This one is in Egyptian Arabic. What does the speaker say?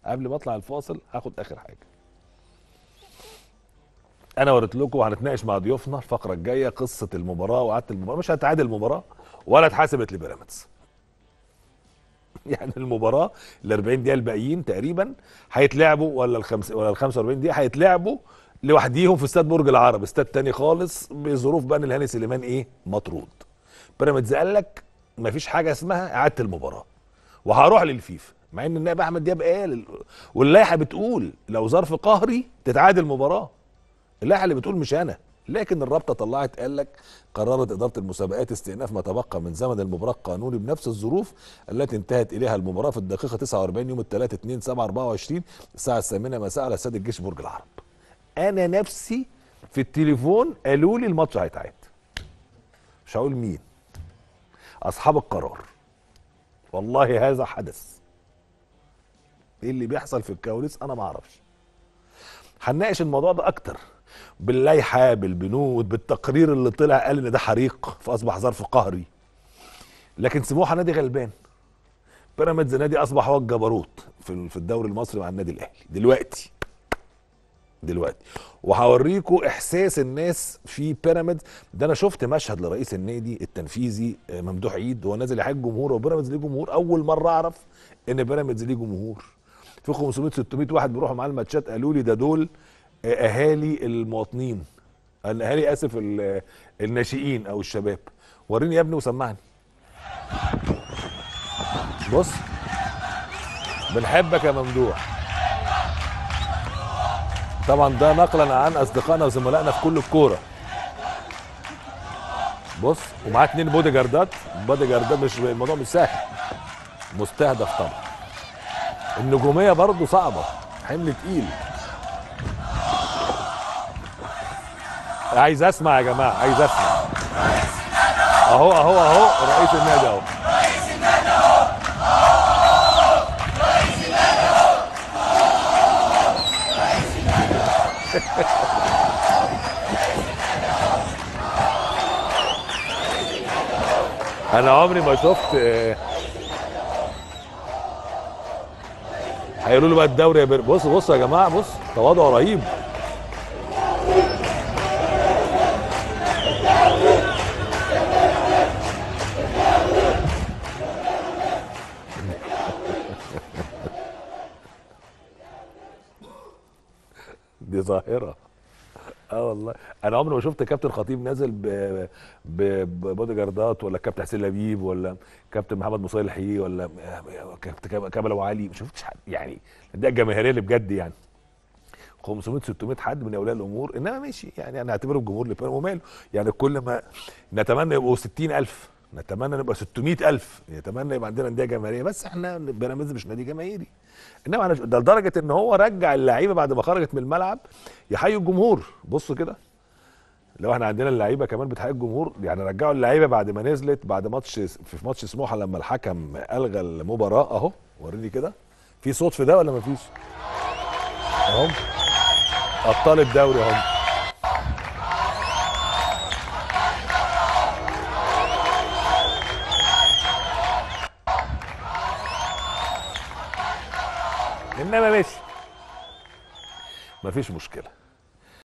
قبل ما اطلع الفاصل هاخد اخر حاجه انا وريت لكم وهنتناقش مع ضيوفنا الفقره الجايه قصه المباراه وقعدت المباراه مش هتعادل المباراه ولا اتحسبت لبيراميدز يعني المباراه ال 40 دقيقه الباقيين تقريبا هيتلعبوا ولا الخمس ولا ال 45 دقيقه هيتلعبوا لوحديهم في استاد برج العرب استاد تاني خالص بظروف بقى ان الهاني سليمان ايه مطرود بيراميدز قال لك مفيش حاجه اسمها اعاده المباراه وهروح للفيفا مع ان النائب احمد دياب قال واللائحه بتقول لو ظرف قهري تتعادل المباراه اللائحه اللي بتقول مش انا لكن الرابطه طلعت قال لك قررت اداره المسابقات استئناف ما تبقى من زمن المباراه القانوني بنفس الظروف التي انتهت اليها المباراه في الدقيقه 49 يوم الثلاث 2 7 24 الساعه الثامنه مساء على استاد الجيش برج العرب. انا نفسي في التليفون قالوا لي الماتش هيتعاد. مش هقول مين. اصحاب القرار. والله هذا حدث. ايه اللي بيحصل في الكواليس انا ما اعرفش. هنناقش الموضوع ده اكتر باللائحه بالبنود بالتقرير اللي طلع قال ان ده حريق فاصبح ظرف قهري لكن سموحه نادي غلبان بيراميدز نادي اصبح هو الجبروت في في الدوري المصري مع النادي الاهلي دلوقتي دلوقتي وهوريكم احساس الناس في بيراميدز ده انا شفت مشهد لرئيس النادي التنفيذي ممدوح عيد وهو نازل يحيي الجمهور وبيراميدز ليه جمهور اول مره اعرف ان بيراميدز ليه جمهور في 500 600 واحد بيروحوا معاه الماتشات قالوا لي ده دول اهالي المواطنين الاهالي اسف الناشئين او الشباب وريني يا ابني وسمعني بص بنحبك يا ممدوح طبعا ده نقلا عن اصدقائنا وزملائنا في كل الكوره بص ومعاه اتنين بودي جاردات بودي جاردات مش الموضوع مش سهل مستهدف طبعا النجوميه برضه صعبه حمل تقيل عايز اسمع يا جماعه عايز اسمع اهو اهو اهو رئيس النادي اهو انا عمري ما شفت هيقولوا له بقى الدوري يا بر... بص بص يا جماعه بص تواضع رهيب دي ظاهره اه والله انا عمري ما شفت كابتن خطيب نازل ب ببودي جاردات ولا كابتن حسين لبيب ولا كابتن محمد مصالحي ولا كابتن كامل ابو علي ما شفتش حد يعني ده الجماهيريه اللي بجد يعني 500 600 حد من اولياء الامور انما ماشي يعني انا اعتبره الجمهور اللي وماله يعني كل ما نتمنى يبقوا 60000 نتمنى نبقى 600000 نتمنى يبقى عندنا انديه جماهيريه بس احنا بيراميدز مش نادي جماهيري انما انا ده لدرجه ان هو رجع اللعيبه بعد ما خرجت من الملعب يحيوا الجمهور بصوا كده لو احنا عندنا اللعيبه كمان بتحيي الجمهور يعني رجعوا اللعيبه بعد ما نزلت بعد ماتش في ماتش سموحه لما الحكم الغى المباراه اهو وريني كده في صوت في ده ولا مفيش اهم ابطال الدوري اهم انما ماشي مفيش مشكله